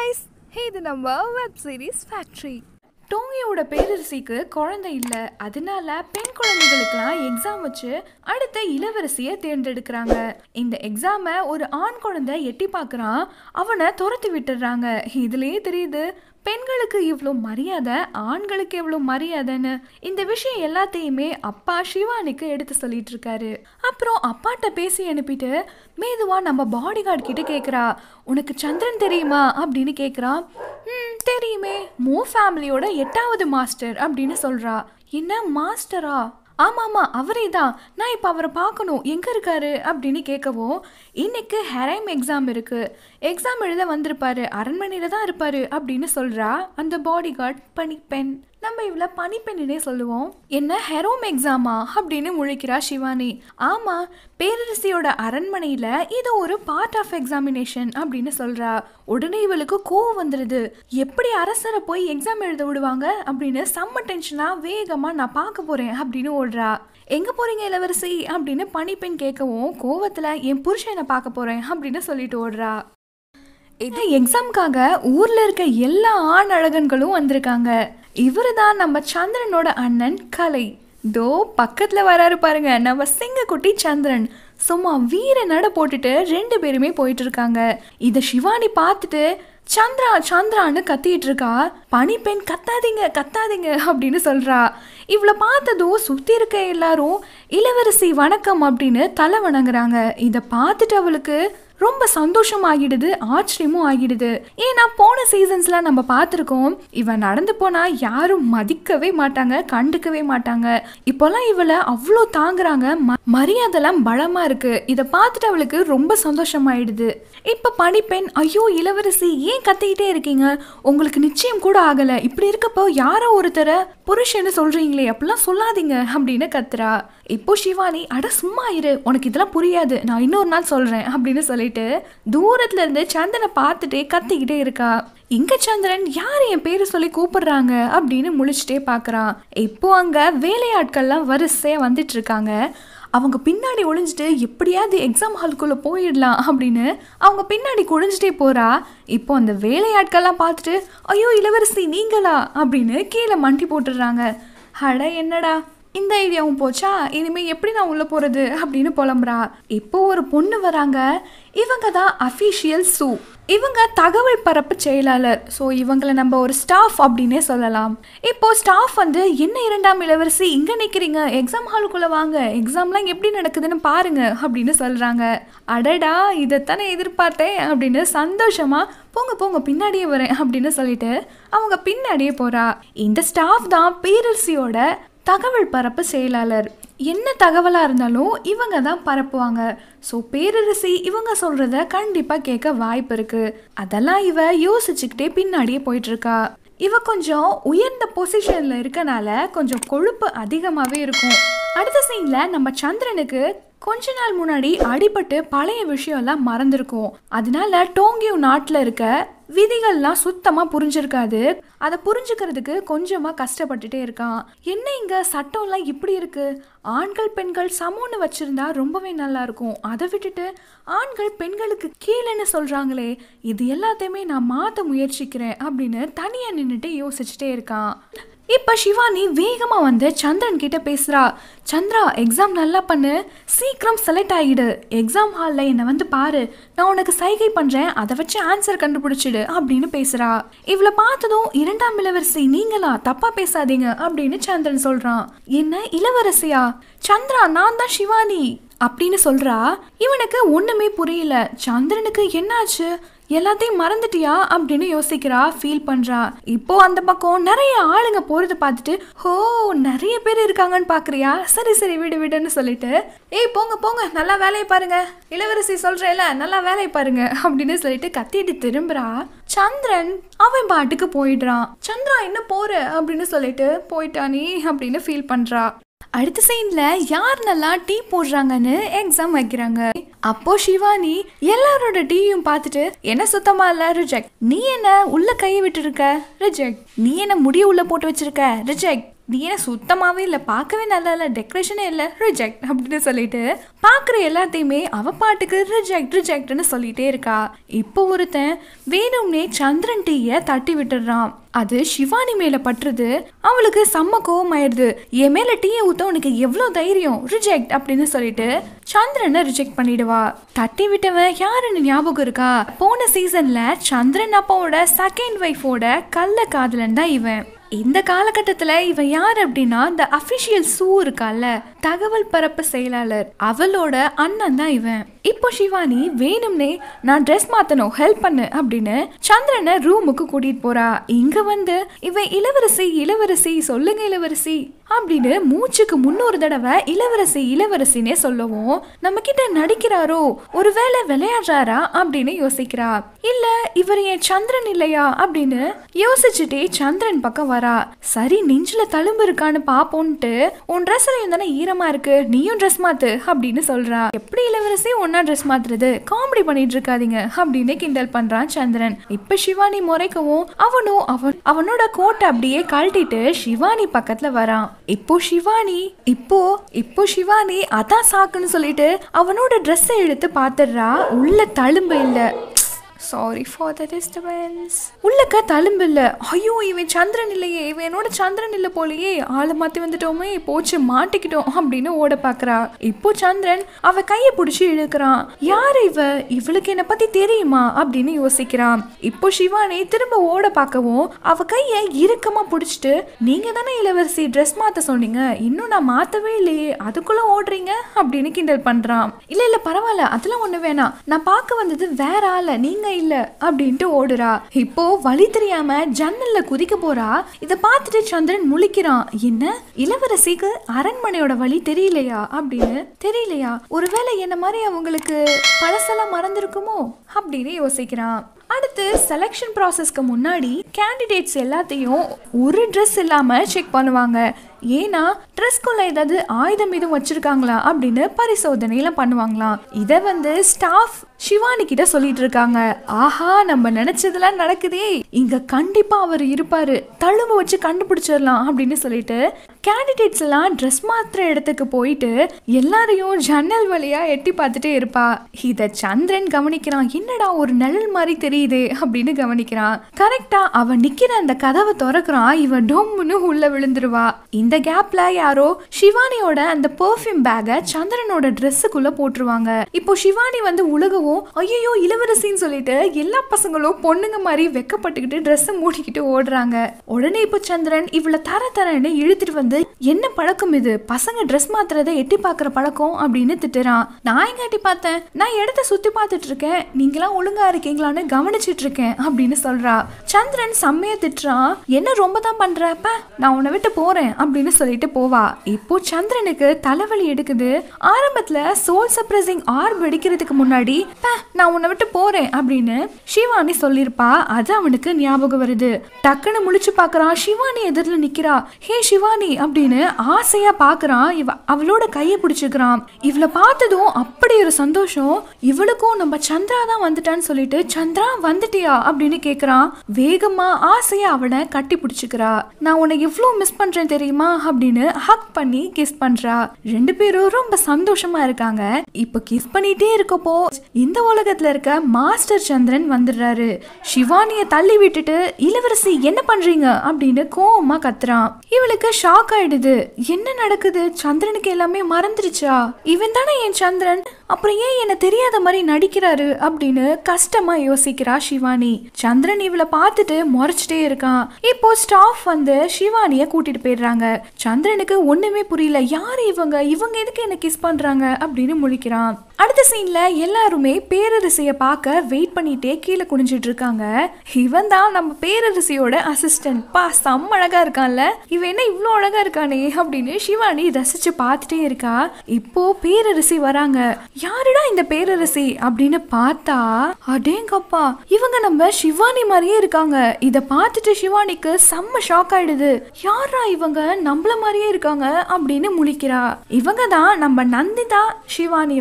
guys இது நம்ம web series factory டோங்கியோட பேரரசிக்கு குழந்தை இல்லை அதனால பெண் குழந்தைகளுக்கெல்லாம் எக்ஸாம் வச்சு அடுத்த இளவரசியை தேர்ந்தெடுக்கிறாங்க இந்த எக்ஸாமை ஒரு ஆண் குழந்தை எட்டி பார்க்குறான் அவனை துரத்தி விட்டுடுறாங்க இதுலயே தெரியுது பெண்களுக்கு இவ்வளோ மரியாதை ஆண்களுக்கு எவ்வளோ மரியாதைன்னு இந்த விஷயம் எல்லாத்தையுமே அப்பா சிவானிக்கு எடுத்து சொல்லிட்டு இருக்காரு அப்புறம் அப்பாட்ட பேசி அனுப்பிட்டு மேதுவா நம்ம பாடி கார்டு கிட்ட கேட்குறா உனக்கு சந்திரன் தெரியுமா அப்படின்னு கேட்குறா ம் தெரியுமே மோ ஃபேமிலியோட எட்டாவது மாஸ்டர் அப்படின்னு சொல்றா என்ன மாஸ்டரா ஆமாம் ஆமாம் அவரே தான் நான் இப்போ அவரை பார்க்கணும் எங்கே இருக்காரு அப்படின்னு கேட்கவும் இன்னைக்கு ஹெரைம் எக்ஸாம் இருக்கு எக்ஸாம் எழுத வந்திருப்பாரு அரண்மனையில் தான் இருப்பாரு அப்படின்னு சொல்றா அந்த பாடி கார்டு பனிப்பெண் நம்ம இவள பனிப்பெண்ணுனே சொல்லுவோம் என்ன ஹெரோம் எக்ஸாமா அப்படின்னு முழிக்கிறா சிவானி ஆமா பேரரசியோட அரண்மனையில இது ஒரு பார்ட் ஆஃப் எக்ஸாமினேஷன் அப்படின்னு சொல்றா உடனே இவளுக்கு கோவம் வந்துடுது எப்படி அரசரை போய் எக்ஸாம் எழுத விடுவாங்க அப்படின்னு செம்ம டென்ஷனா வேகமா நான் பார்க்க போறேன் அப்படின்னு ஓடுறா எங்க போறீங்க இளவரசி அப்படின்னு பனிப்பெண் கேட்கவும் கோவத்துல என் புருஷனை பார்க்க போறேன் அப்படின்னு சொல்லிட்டு ஓடுறா இது எக்ஸாம்க்காக ஊர்ல இருக்க எல்லா ஆண் அழகன்களும் வந்திருக்காங்க இவரு தான் நம்ம சந்திரனோட அண்ணன் கலை தோ பக்கத்துல வராரு பாருங்க நம்ம சிங்கக்குட்டி சந்திரன் சும்மா வீர நட போட்டுட்டு ரெண்டு பேருமே போயிட்டு இருக்காங்க இத சிவானி பார்த்துட்டு சந்திரா சந்திரான்னு கத்திட்டு இருக்கா பனிப்பெண் கத்தாதீங்க கத்தாதீங்க அப்படின்னு சொல்றா இவளை பார்த்ததும் சுத்தி இருக்க எல்லாரும் இளவரசி வணக்கம் அப்படின்னு தலை வணங்குறாங்க இதை பார்த்துட்டு அவளுக்கு ரொம்ப சந்தோஷம் ஆகிடுது ஆச்சரியமும் ஆகிடுது ஏன்னா போன சீசன்ஸ்ல நம்ம பார்த்துருக்கோம் இவன் நடந்து போனா யாரும் மதிக்கவே மாட்டாங்க கண்டுக்கவே மாட்டாங்க இப்போல்லாம் இவளை அவ்வளோ தாங்குறாங்க ம- மரியாதைலாம் பலமா இருக்கு இதை பார்த்துட்டு அவளுக்கு ரொம்ப சந்தோஷமாயிடுது இப்ப பணிப்பெண் ஐயோ இளவரசி ஏன் கத்திக்கிட்டே இருக்கீங்க உங்களுக்கு நிச்சயம் கூட ஆகல இப்படி இருக்கப்போ யாரோ ஒருத்தரை புருஷன்னு சொல்றீங்களே அப்படிலாம் சொல்லாதீங்க அப்படின்னு கத்துறா இப்போ சிவானி அட சும்மா இரு உனக்கு இதெல்லாம் புரியாது நான் இன்னொரு நாள் சொல்றேன் அப்படின்னு சொல்லிட்டு தூரத்துல இருந்து சந்தனை பார்த்துட்டே கத்திக்கிட்டே இருக்கா இங்க சந்திரன் யார் என் பேரை சொல்லி கூப்பிடுறாங்க அப்படின்னு முழிச்சிட்டே பார்க்கறான் இப்போ அங்க வேலையாட்கள்லாம் வரிசையா வந்துட்டு இருக்காங்க அவங்க பின்னாடி ஒளிஞ்சிட்டு எப்படியாவது எக்ஸாம் ஹாலுக்குள்ள போயிடலாம் அப்படின்னு அவங்க பின்னாடி குழிஞ்சிட்டே போறா இப்போ அந்த வேலையாட்கள்லாம் பார்த்துட்டு ஐயோ இளவரசி நீங்களா அப்படின்னு கீழே மண்டி போட்டுடுறாங்க அட என்னடா இந்த ஐடியாவும் போச்சா இனிமே எப்படி நான் உள்ள போறது அப்படின்னு புலம்புறா இப்போ ஒரு பொண்ணு வராங்க இவங்க தான் அஃபீஷியல் சூ இவங்க தகவல் பரப்பு செயலாளர் ஸோ இவங்களை நம்ம ஒரு ஸ்டாஃப் அப்படின்னே சொல்லலாம் இப்போ ஸ்டாஃப் வந்து என்ன இரண்டாம் இளவரசி இங்க நிக்கிறீங்க எக்ஸாம் ஹாலுக்குள்ள வாங்க எக்ஸாம்லாம் எப்படி நடக்குதுன்னு பாருங்க அப்படின்னு சொல்றாங்க அடடா இதைத்தானே எதிர்பார்த்தேன் அப்படின்னு சந்தோஷமா போங்க போங்க பின்னாடியே வரேன் அப்படின்னு சொல்லிட்டு அவங்க பின்னாடியே போறா இந்த ஸ்டாஃப் தான் பேரரசியோட தகவல் பரப்பு செயலாளர் என்ன தகவலாக இருந்தாலும் இவங்க தான் பரப்புவாங்க ஸோ பேரரசி இவங்க சொல்கிறத கண்டிப்பாக கேட்க வாய்ப்பு இருக்கு அதெல்லாம் இவ யோசிச்சுக்கிட்டே பின்னாடியே போயிட்டு இருக்கா இவ கொஞ்சம் உயர்ந்த பொசிஷனில் இருக்கனால கொஞ்சம் கொழுப்பு அதிகமாகவே இருக்கும் அடுத்த சீனில் நம்ம சந்திரனுக்கு கொஞ்ச நாள் முன்னாடி அடிபட்டு பழைய விஷயம்லாம் மறந்துருக்கும் அதனால டோங்கியோ நாட்டில் இருக்க விதிகள்லாம் சுத்தமாக புரிஞ்சிருக்காது அதை புரிஞ்சுக்கிறதுக்கு கொஞ்சமாக கஷ்டப்பட்டுட்டே இருக்கான் என்ன இங்கே சட்டம்லாம் இப்படி இருக்கு ஆண்கள் பெண்கள் சமம்னு வச்சிருந்தா ரொம்பவே நல்லா இருக்கும் அதை விட்டுட்டு ஆண்கள் பெண்களுக்கு கீழேன்னு சொல்கிறாங்களே இது எல்லாத்தையுமே நான் மாற்ற முயற்சிக்கிறேன் அப்படின்னு தனியாக நின்றுட்டு யோசிச்சுட்டே இருக்கான் இப்போ சிவானி வேகமா வந்து சந்திரன் கிட்ட பேசுறா சந்திரா எக்ஸாம் நல்லா பண்ணு சீக்கிரம் செலக்ட் ஆகிடு எக்ஸாம் ஹாலில் என்னை வந்து பாரு நான் உனக்கு சைகை பண்றேன் அதை வச்சு ஆன்சர் கண்டுபிடிச்சிடு அப்படின்னு பேசுறா இவளை பார்த்ததும் இரண்டாம் இளவரசி நீங்களா தப்பா பேசாதீங்க அப்படின்னு சந்திரன் சொல்றான் என்ன இளவரசியா சந்திரா நான் தான் சிவானி அப்படின்னு சொல்றா இவனுக்கு ஒண்ணுமே புரியல சந்திரனுக்கு என்னாச்சு எல்லாத்தையும் மறந்துட்டியா அப்படின்னு யோசிக்கிறா ஃபீல் பண்றா இப்போ அந்த பக்கம் நிறைய ஆளுங்க போறத பார்த்துட்டு ஹோ நிறைய பேர் இருக்காங்கன்னு பாக்குறியா சரி சரி விடு விடுன்னு சொல்லிட்டு ஏய் போங்க போங்க நல்லா வேலையை பாருங்க இளவரசி சொல்றேல நல்லா வேலையை பாருங்க அப்படின்னு சொல்லிட்டு கத்திட்டு திரும்புறா சந்திரன் அவன் பாட்டுக்கு போயிடுறான் சந்திரா என்ன போற அப்படின்னு சொல்லிட்டு போயிட்டா நீ அப்படின்னு ஃபீல் பண்றா அடுத்த சீன்ல யார் நல்லா டீ போடுறாங்கன்னு எக்ஸாம் வைக்கிறாங்க அப்போ சிவானி எல்லாரோட டீயும் பார்த்துட்டு என்ன சுத்தமா இல்ல ரிஜெக்ட் நீ என்ன உள்ள கையை விட்டு இருக்க ரிஜெக்ட் நீ என்ன முடிய உள்ள போட்டு வச்சிருக்க ரிஜெக்ட் நீ ஏன் சுத்தமாவே இல்லை பார்க்கவே நல்லா இல்லை டெக்கரேஷனே இல்லை ரிஜெக்ட் அப்படின்னு சொல்லிட்டு பார்க்குற எல்லாத்தையுமே அவ பாட்டுக்கு ரிஜெக்ட் ரிஜெக்ட்னு சொல்லிட்டே இருக்கா இப்போ ஒருத்தன் வேணும்னே சந்திரன் டீயை தட்டி விட்டுடுறான் அது சிவானி மேல பட்டுறது அவளுக்கு செம்ம கோவம் ஆயிடுது என் மேல டீயை ஊத்த உனக்கு எவ்வளோ தைரியம் ரிஜெக்ட் அப்படின்னு சொல்லிட்டு சந்திரனை ரிஜெக்ட் பண்ணிடுவா தட்டி விட்டவன் யாருன்னு ஞாபகம் இருக்கா போன சீசன்ல சந்திரன் அப்பாவோட செகண்ட் ஒய்ஃபோட கள்ள காதலன் தான் இவன் இந்த காலகட்டத்துல இவன் யார் அப்படின்னா இந்த அபிஷியல் சூ இருக்கால தகவல் பரப்பு செயலாளர் அவளோட அண்ணன் தான் இவன் இப்போ சிவானி வேணும்னே நான் ட்ரெஸ் மாத்தணும் ஹெல்ப் பண்ணு அப்படின்னு சந்திரனை ரூமுக்கு கூட்டிட்டு போறா இங்க வந்து இவன் இளவரசி இளவரசி சொல்லுங்க இளவரசி அப்படின்னு மூச்சுக்கு முன்னொரு தடவை இளவரசி இளவரசினே சொல்லவும் நம்ம கிட்ட நடிக்கிறாரோ ஒருவேளை விளையாடுறாரா அப்படின்னு யோசிக்கிறா இல்ல இவர் என் சந்திரன் இல்லையா அப்படின்னு யோசிச்சுட்டே சந்திரன் பக்கம் வரா சரி நெஞ்சில தழும்பு இருக்கான்னு பாப்போன்ட்டு உன் ட்ரெஸ்ல தானே ஈரமா இருக்கு நீயும் ட்ரெஸ் மாத்து அப்படின்னு சொல்றா எப்படி இளவரசி ஒன்னா ட்ரெஸ் மாத்துறது காமெடி பண்ணிட்டு இருக்காதீங்க அப்படின்னு கிண்டல் பண்றான் சந்திரன் இப்ப சிவானி முறைக்கவும் அவனும் அவன் அவனோட கோட்டை அப்படியே கழட்டிட்டு சிவானி பக்கத்துல வரான் இப்போ சிவானி இப்போ இப்போ சிவானி அதான் சாக்குன்னு சொல்லிட்டு அவனோட ட்ரெஸ்ஸை எடுத்து பாத்துடுறா உள்ள தழும்பு இல்ல சாரி ஃபார் த டிஸ்டர்பன்ஸ் உள்ளக்க தழும்பு இல்ல ஐயோ இவன் சந்திரன் இல்லையே இவன் என்னோட சந்திரன் இல்ல போலயே ஆளை மாத்தி வந்துட்டோமே போச்சு மாட்டிக்கிட்டோம் அப்படின்னு ஓட பாக்குறா இப்போ சந்திரன் அவ கையை பிடிச்சி இழுக்கிறான் யாரு இவ இவளுக்கு என்ன பத்தி தெரியுமா அப்படின்னு யோசிக்கிறான் இப்போ சிவானி திரும்ப ஓட பார்க்கவும் அவ கையை இறுக்கமா பிடிச்சிட்டு நீங்க தானே இளவரசி ட்ரெஸ் மாத்த சொன்னீங்க இன்னும் நான் மாத்தவே இல்லையே அதுக்குள்ள ஓடுறீங்க அப்படின்னு கிண்டல் பண்றான் இல்ல இல்ல பரவாயில்ல அதெல்லாம் ஒண்ணு வேணாம் நான் பார்க்க வந்தது வேற ஆள நீங்க இல்ல அப்படின்ட்டு ஓடுறா இப்போ வழி தெரியாம ஜன்னல்ல குதிக்க போறா இத பார்த்துட்டு சந்திரன் முழிக்கிறான் என்ன இளவரசிக்கு அரண்மனையோட வழி தெரியலையா அப்படின்னு தெரியலையா ஒருவேளை என்ன மாதிரி அவங்களுக்கு பழசெல்லாம் மறந்துருக்குமோ அப்படின்னு யோசிக்கிறான் அடுத்து செலெக்ஷன் ப்ராசஸ்க்கு முன்னாடி கேண்டிடேட்ஸ் எல்லாத்தையும் ஒரு ட்ரெஸ் இல்லாமல் செக் பண்ணுவாங்க ஏன்னா ட்ரெஸ்க்குள்ள ஏதாவது ஆயுதம் எதுவும் வச்சிருக்காங்களா அப்படின்னு பரிசோதனையெல்லாம் பண்ணுவாங்களாம் இதை வந்து ஸ்டாஃப் சிவானி கிட்ட சொல்லிட்டு இருக்காங்க ஆஹா நம்ம நினைச்சதெல்லாம் நடக்குதே இங்க கண்டிப்பா அவர் இருப்பாரு தழும்பு வச்சு கண்டுபிடிச்சிடலாம் அப்படின்னு சொல்லிட்டு கேண்டிடேட்ஸ் எல்லாம் ட்ரெஸ் மாத்திர இடத்துக்கு போயிட்டு எல்லாரையும் ஜன்னல் வழியா எட்டி பார்த்துட்டே இருப்பா இத சந்திரன் கவனிக்கிறான் என்னடா ஒரு நிழல் மாதிரி தெரியுதே அப்படின்னு கவனிக்கிறான் கரெக்டா அவன் நிக்கிற அந்த கதவை திறக்கிறான் இவன் டொம்முன்னு உள்ள விழுந்துருவா இந்த கேப்ல யாரோ சிவானியோட அந்த பெர்ஃப்யூம் பேக்கை சந்திரனோட ட்ரெஸ்ஸுக்குள்ள போட்டுருவாங்க இப்போ சிவானி வந்து உலகவும் ஐயோ இளவரசின்னு சொல்லிட்டு எல்லா பசங்களும் பொண்ணுங்க மாதிரி வெக்கப்பட்டுக்கிட்டு ட்ரெஸ்ஸை மூடிக்கிட்டு ஓடுறாங்க உடனே இப்போ சந்திரன் இவளை தர தரன்னு இழுத்துட்டு வந்து என்ன பழக்கம் இது பசங்க ட்ரெஸ் மாத்துறத எட்டி பார்க்குற பழக்கம் அப்படின்னு திட்டுறான் நான் எங்க எட்டி பார்த்தேன் நான் இடத்த சுத்தி பார்த்துட்டு இருக்கேன் நீங்களாம் ஒழுங்கா இருக்கீங்களான்னு கவனிச்சிட்டு இருக்கேன் அப்படின்னு சொல்றா சந்திரன் செம்மையா திட்டுறான் என்ன ரொம்ப தான் பண்றப்ப நான் உன்னை விட்டு போறேன் அப்படின்னு சொல்லிட்டு போவா இப்போ சந்திரனுக்கு தலைவலி எடுக்குது ஆரம்பத்துல சோல் சப்ரஸிங் ஆர்ப் வெடிக்கிறதுக்கு முன்னாடி "ப, நான் உன்னை விட்டு போறேன் அப்படின்னு சிவானி சொல்லியிருப்பா அது அவனுக்கு ஞாபகம் வருது டக்குன்னு முழிச்சு பார்க்கறான் சிவானி எதிரில் நிக்கிறா ஹே சிவானி அப்படின்னு ஆசையா பார்க்கறான் இவ அவளோட கையை பிடிச்சுக்கிறான் இவளை பார்த்ததும் அப்படி ஒரு சந்தோஷம் இவளுக்கும் நம்ம சந்திரா தான் வந்துட்டான்னு சொல்லிட்டு சந்திரா வந்துட்டியா அப்படின்னு கேக்குறான் வேகமா ஆசையா அவனை கட்டி பிடிச்சுக்கிறா நான் உன்னை எவ்வளோ மிஸ் பண்றேன் தெரியுமா அப்படின்னு ஹக் பண்ணி கிஸ் பண்றா ரெண்டு பேரும் ரொம்ப சந்தோஷமா இருக்காங்க இப்போ கிஸ் பண்ணிட்டே இருக்கப்போ இந்த உலகத்துல இருக்க மாஸ்டர் சந்திரன் வந்துடுறாரு சிவானிய தள்ளி விட்டுட்டு இளவரசி என்ன பண்றீங்க அப்படின்னு கோவமா கத்துறான் இவளுக்கு ஷாக் ஆயிடுது என்ன நடக்குது சந்திரனுக்கு எல்லாமே மறந்துருச்சா இவன் தானே என் சந்திரன் அப்புறம் ஏன் என்ன தெரியாத மாதிரி நடிக்கிறாரு அப்படின்னு கஷ்டமா யோசிக்கிறா சிவானி சந்திரன் இவளை பார்த்துட்டு முறைச்சிட்டே இருக்கான் இப்போ ஸ்டாஃப் வந்து சிவானிய கூட்டிட்டு போயிடுறாங்க சந்திரனுக்கு ஒண்ணுமே புரியல யாரு இவங்க இவங்க எதுக்கு என்ன கிஸ் பண்றாங்க அப்படின்னு முழிக்கிறான் அடுத்த சீன்ல எல்லாருமே பேரரசிய பார்க்க வெயிட் பண்ணிட்டே கீழே குனிஞ்சிட்டு இருக்காங்க இவன் தான் நம்ம பேரரசியோட அசிஸ்டன்ட் பா செம்ம அழகா இருக்கான்ல இவன் என்ன இவ்வளோ அழகா இருக்கானே அப்படின்னு சிவானி ரசிச்சு பார்த்துட்டே இருக்கா இப்போ பேரரசி வராங்க யாருடா இந்த பேரரசி அப்படின்னு பார்த்தா அடேங்கப்பா இவங்க நம்ம சிவானி மாதிரியே இருக்காங்க இத பார்த்துட்டு சிவானிக்கு செம்ம ஷாக் ஆயிடுது யாரா இவங்க நம்மள மாதிரியே இருக்காங்க அப்படின்னு முழிக்கிறா இவங்க தான் நம்ம நந்திதா சிவானியோட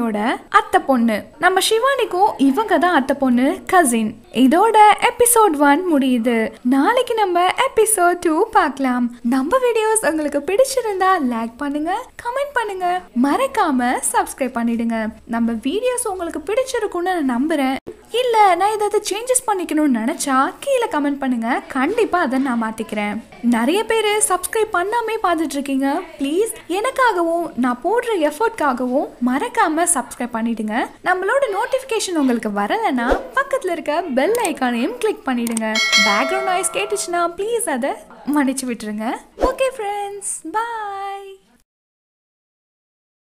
அத்தை பொண்ணு நம்ம சிவானிக்கும் இவங்க தான் அத்தை பொண்ணு கசின் இதோட எபிசோட் ஒன் முடியுது நாளைக்கு நம்ம எபிசோட் டூ பார்க்கலாம் நம்ம வீடியோஸ் உங்களுக்கு பிடிச்சிருந்தா லைக் பண்ணுங்க கமெண்ட் பண்ணுங்க மறக்காம சப்ஸ்கிரைப் பண்ணிடுங்க நம்ம வீடியோஸ் உங்களுக்கு பிடிச்சிருக்கும்னு நான் நம்புறேன் இல்ல நான் ஏதாவது சேஞ்சஸ் பண்ணிக்கணும்னு நினைச்சா கீழே கமெண்ட் பண்ணுங்க கண்டிப்பா அதை நான் மாத்திக்கிறேன் நிறைய பேர் சப்ஸ்கிரைப் பண்ணாமே பார்த்துட்டு இருக்கீங்க ப்ளீஸ் எனக்காகவும் நான் போடுற எஃபர்ட்காகவும் மறக்காம சப்ஸ்கிரைப் பண்ணிடுங்க நம்மளோட நோட்டிஃபிகேஷன் உங்களுக்கு வரலைன்னா பக்கத்துல இருக்க பெல் ஐக்கானையும் கிளிக் பண்ணிடுங்க பேக்ரவுண்ட் நாய்ஸ் கேட்டுச்சுன்னா ப்ளீஸ் அதை மன்னிச்சு விட்டுருங்க ஓகே ஃப்ரெண்ட்ஸ் பாய்